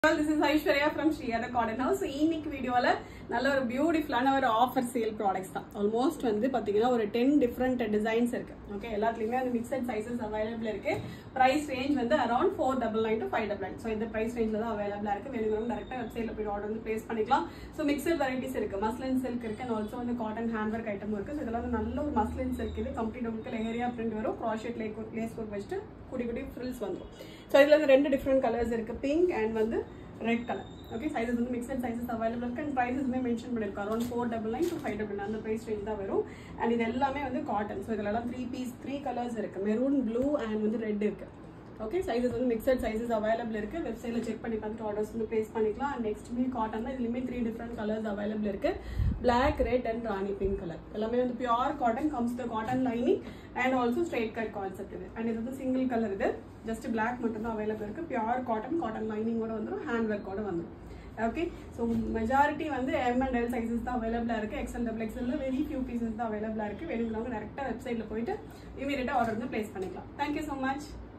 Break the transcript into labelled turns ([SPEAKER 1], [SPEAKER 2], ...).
[SPEAKER 1] this is Aishwarya from ஸ்ரீயாத garden house இன்னைக்கு வீடியோல நல்ல ஒரு பியூட்டிஃபுல்லான ஒரு ஆஃபர் சேல் ப்ராடக்ட்ஸ் தான் ஆல்மோஸ்ட் வந்து பாத்தீங்கன்னா ஒரு டென் டிஃப்ரெண்ட் டிசைன்ஸ் இருக்கு ஓகே எல்லாத்துலயுமே அந்த மிக்சட் சைசஸ் அவைலபிள் இருக்கு பிரைஸ் ரேஞ்ச் வந்து around four double nine two five double nine so இந்த பிரைஸ் ரேஞ்சில் தான் அவைலபிளா இருக்கு வேணுங்கிறவங்க டேரக்டா வெப்சைட்ல போய் ஆர்டர் வந்து பிளேஸ் பண்ணிக்கலாம் ஸோ மிக்சட் வெரைட்டிஸ் இருக்கு மஸ்லின் சில்க் இருக்கு அண்ட் ஆல்சோ வந்து காட்டன் ஹேண்ட் ஒர்க் ஐட்டம் இருக்கு ஸோ இதெல்லாம் வந்து நல்ல ஒரு மஸ்லின் சில்க் இது கம்ப்ளீட் உங்களுக்கு லேரியா பிரிண்ட் வரும் க்ராஷெட் லேக் லேஸ் ஒர்க் வச்சுட்டு குடி குடி ஃப்ரில்ஸ் வந்துடும் ஸோ இதுல வந்து ரெண்டு டிஃப்ரெண்ட் கலர்ஸ் இருக்கு பிங்க் அண்ட் வந்து ரெட் கலர் ஓகே சைஸஸ் வந்து மிக்சட் சைஸஸ் அவைலபிள் இருக்கு அண்ட் ப்ரைஸஸ்மே மென்ஷன் பண்ணிருக்கோம் around four double nine two five double nine அந்த ப்ரைஸ் ரேஞ்ச் தான் வரும் அண்ட் இது எல்லாமே வந்து காட்டன் ஸோ இதெல்லாம் த்ரீ பீஸ் த்ரீ கலர்ஸ் இருக்கு மெரூன் ப்ளூ அண்ட் வந்து ரெட் இருக்கு ஓகே சைஸஸ் வந்து மிக்சட் சைஸஸ் அவைலபிள் இருக்கு வெப்சைட்ல செக் பண்ணி பார்த்துட்டு ஆர்டர்ஸ் வந்து பிளேஸ் பண்ணிக்கலாம் அண்ட் நெக்ஸ்ட்மே காட்டன் தான் இதுலயுமே த்ரீ டிஃப்ரெண்ட் கலர்ஸ் அவைலபிள் இருக்கு black red and rani pink colour எல்லாமே வந்து pure cotton comes the cotton lining and also straight cut concept இது அண்ட் இது வந்து சிங்கிள் கலர் இது ஜஸ்ட் பிளாக் மட்டும் தான் அவைலபிள் இருக்கு பியூர் காட்டன் காட்டன் லைனிங்கோட வந்துடும் ஹேண்ட் ஒர்க்கோட வந்துடும் ஓகே ஸோ மெஜாரிட்டி வந்து எம் அண்ட் எல் சைஸஸ் தான் அவைலபிளாக இருக்குது எக்ஸல் டபுள் எக்ஸல்ல வெரி ஃபியூ பீசஸ் தான் அவைலபிளாக இருக்குது வேணுங்கிறவங்க டேரெக்டாக வெப்சைட்டில் போயிட்டு இமீடியட்டாக ஆர்டர் வந்து ப்ளேஸ் பண்ணிக்கலாம் தேங்க்யூ ஸோ மச்